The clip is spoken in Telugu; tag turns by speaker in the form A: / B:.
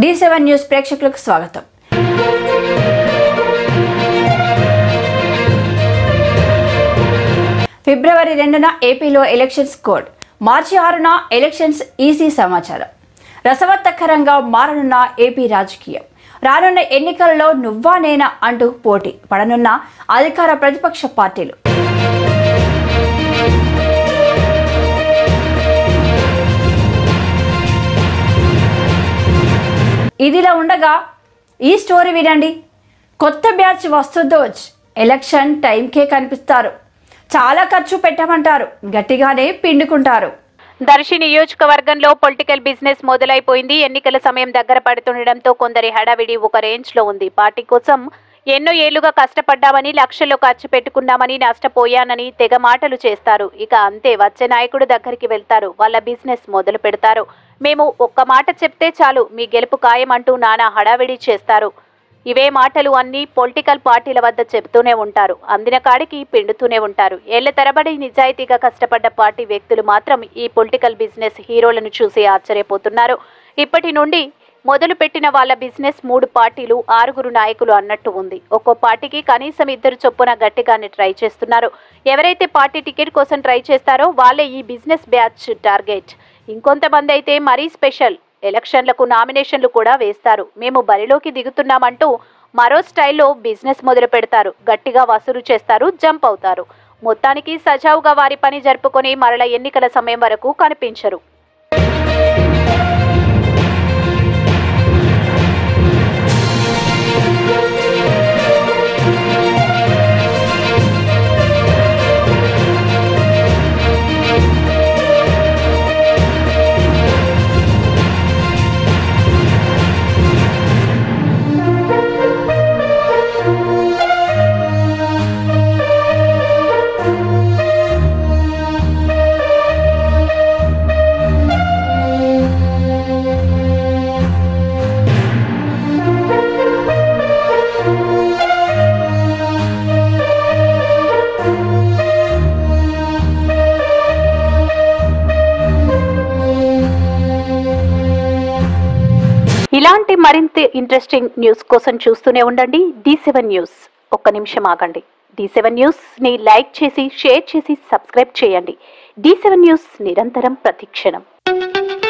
A: డి సెవెన్ న్యూస్ ప్రేక్షకులకు స్వాగతం ఫిబ్రవరి రెండున ఏపీలో ఎలక్షన్స్ కోడ్ మార్చి ఆరున ఎలక్షన్స్ ఈసీ సమాచారం రసవత్తకరంగా మారనున్న ఏపీ రాజకీయం రానున్న ఎన్నికల్లో నువ్వా నేనా అంటూ పోటీ పడనున్న అధికార ప్రతిపక్ష పార్టీలు ఇదిలా ఉండగా ఈ స్టోరీ వినండి కొత్త బ్యాచ్ వస్తుందోజ్ ఎలక్షన్ టైంకే కనిపిస్తారు చాలా ఖర్చు పెట్టమంటారు గట్టిగానే పిండుకుంటారు
B: దర్శి నియోజకవర్గంలో పొలిటికల్ బిజినెస్ మొదలైపోయింది ఎన్నికల సమయం దగ్గర పడుతుండటంతో కొందరి హడావిడి ఒక రేంజ్ లో ఉంది పార్టీ కోసం ఎన్నో ఏళ్లుగా కష్టపడ్డామని లక్షల్లో ఖర్చు పెట్టుకున్నామని నష్టపోయానని తెగ మాటలు చేస్తారు ఇక అంతే వచ్చే నాయకుడు దగ్గరికి వెళ్తారు వాళ్ళ బిజినెస్ మొదలు పెడతారు మేము ఒక్క మాట చెప్తే చాలు మీ గెలుపు ఖాయం అంటూ నానా హడావిడి చేస్తారు ఇవే మాటలు అన్ని పొలిటికల్ పార్టీల వద్ద చెబుతూనే ఉంటారు అందిన కాడికి పిండుతూనే ఉంటారు ఏళ్ల తరబడి నిజాయితీగా కష్టపడ్డ పార్టీ వ్యక్తులు మాత్రం ఈ పొలిటికల్ బిజినెస్ హీరోలను చూసి ఆశ్చర్యపోతున్నారు ఇప్పటి నుండి మొదలు పెట్టిన వాళ్ళ బిజినెస్ మూడు పార్టీలు ఆరుగురు నాయకులు అన్నట్టు ఉంది ఒక్కో పార్టీకి కనీసం ఇద్దరు చొప్పున గట్టిగానే ట్రై చేస్తున్నారు ఎవరైతే పార్టీ టికెట్ కోసం ట్రై చేస్తారో వాళ్ళే ఈ బిజినెస్ బ్యాచ్ టార్గెట్ ఇంకొంతమంది అయితే మరీ స్పెషల్ ఎలక్షన్లకు నామినేషన్లు కూడా వేస్తారు మేము బరిలోకి దిగుతున్నామంటూ మరో స్టైల్లో బిజినెస్ మొదలు పెడతారు గట్టిగా వసూలు చేస్తారు జంప్ అవుతారు మొత్తానికి సజావుగా వారి పని జరుపుకొని మరల ఎన్నికల సమయం వరకు కనిపించరు ఇలాంటి మరింత ఇంట్రెస్టింగ్ న్యూస్ కోసం చూస్తూనే ఉండండి డి సెవెన్ న్యూస్ ఒక్క నిమిషం ఆగండి డి సెవెన్ న్యూస్ ని లైక్ చేసి షేర్ చేసి సబ్స్క్రైబ్ చేయండి డి సెవెన్ న్యూస్ నిరంతరం ప్రతిక్షణం